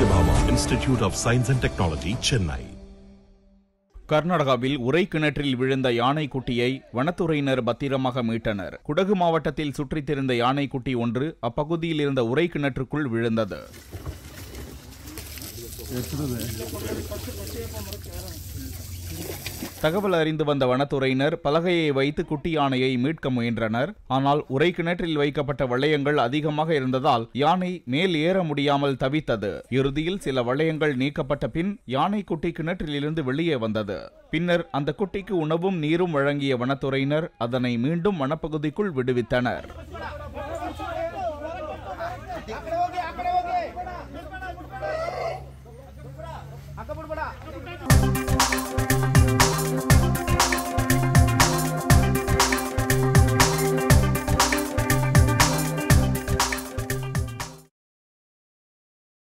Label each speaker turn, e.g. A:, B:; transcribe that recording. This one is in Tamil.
A: Satyabhama Institute of Science and Technology, Chennai.
B: கர்நாடகாவில் உரை கிணற்றில் விழுந்த யானை குட்டியை வனத்துறையினர் பத்திரமாக மீட்டனர் குடகு மாவட்டத்தில் சுற்றித் திரிந்த யானை குட்டி ஒன்று அப்பகுதியில் இருந்த உரை கிணற்றுக்குள் விழுந்தது தகவல் அறிந்து வந்த வனத்துறையினர் பலகையை வைத்து குட்டி யானையை மீட்க முயன்றனர் ஆனால் உரை கிணற்றில் வைக்கப்பட்ட வளையங்கள் அதிகமாக இருந்ததால் யானை மேல் ஏற முடியாமல் தவித்தது இறுதியில் சில வளையங்கள் நீக்கப்பட்ட பின் யானை குட்டி கிணற்றிலிருந்து வெளியே வந்தது பின்னர் அந்த குட்டிக்கு உணவும் நீரும் வழங்கிய வனத்துறையினர் அதனை மீண்டும் வனப்பகுதிக்குள் விடுவித்தனர்